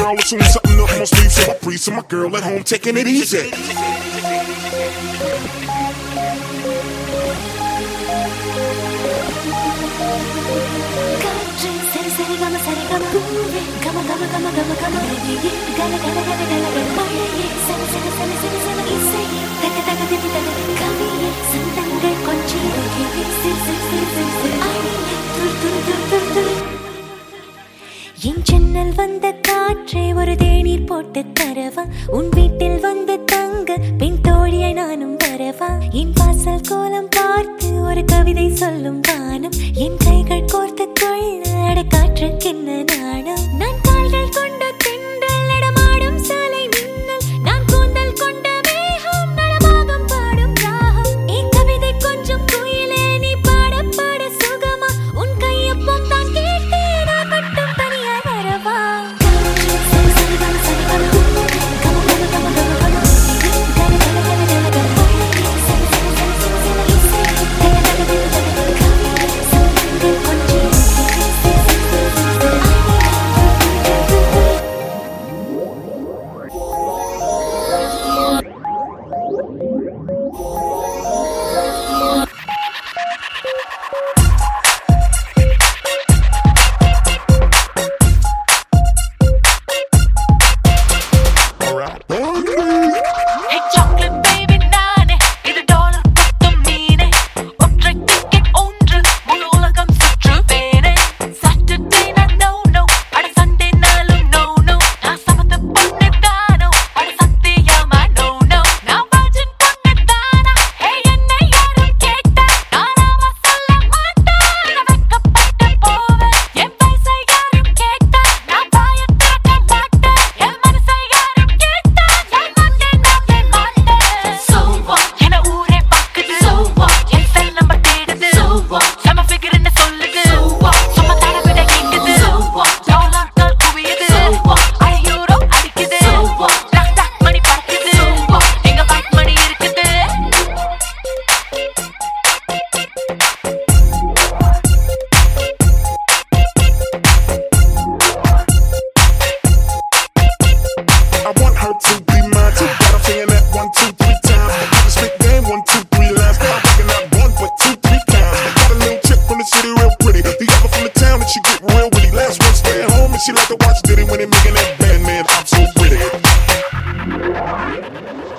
tomorrow, assume something up, must leave. So I breathe, so my girl at home taking it easy. காற்று சரி சரி கம சரி கம பூவே கம கம கம கம கம நதியே கல கல கல கல கல மழையே சரி சரி சரி சரி சரி இசையே தக தக திபி தக கவியே சந்தங்கள் கொஞ்சி ருகியே சிரி சிரி சிரி சிரி சிரி அணியே துரு துரு துரு துரு துரு என் ஜன்னல் வந்த காற்றே ஒரு தேநீர் போட்டு தரவா உன் வீட்டில் வந்து தங்க பின் தோழியை நானும் வரவா என் வாசல் கோலம் பார்த்து ஒரு கவிதை சொல்லும் வானம் என் கைகள் கோர்த்து கொள்ள அட காற்றுக்கென்ன நாணம் நான் கால்கள் கொண்ட திண்டல் நடமாடும் சாலை மின்னல் நான் கூந்தல் கொண்ட மேகம் நடமாகம் பாடும் ராகம் என் கவிதை கொஞ்சம் குயிலே நீ பாட பாட சுகமா உன் கையொப்பம் தான் கேட்டு நான் மட்டும் தனியாய் வரவா சரி சரி கம சரி கம கம கம கம கம கம கம கல கல கல கல கல சரி சரி சரி சரி சரி இசை தக தக திபி தக கவியே சந்தங்கள் கொஞ்சி ருகியே சிரி சிரி சிரி சிரி சிரி Alright. Hey chocolate baby நானே இது டாலர் பத்தும் மீனே ஒற்றை டிக்கெட் ஒன்று முழு உலகம் சுற்றுவேனே சாட்டர்டே நான் நோ நோ அட சண்டே நாளும் நோ நோ நான் சமத்து பொண்ணு தானோ அட சத்தியமா நோ நோ நான் வாஜன் பொண்ணு தானா ஹே என்னை யாரும் கேட்டா நானாம சொல்ல மாட்டேன் நான் வெக்கப்பட்டு போவேன் என் வயசை யாரும் கேட்டா நான் வாயை திறக்க மாட்டேன் என் மனசை யாரும் கேட்டா நான் மாட்டேன் நம்பவே மாட்டேன் So what என ஊரே பாக்குது So what என் செல் நம்பர் தேடுது So what செம figure ன்னு சொல்லுது So what சும்மா தட விட கேக்குது So what டாலர்கள் குவியுது So what அட யூரோ அடிக்குது So what டக் டக் மணி பறக்குது So what எங்க பேங்க் மணி இருக்குது I want her to be mine too. Got her saying that one, two, three times. I can spit game one, two, three lines. I'm working not one, but two, three times. Got a little chick from the city, real pretty. The other from the town, and she get real witty. Last one stay at home, and she like to watch Diddy when they making that band man. I'm so pretty.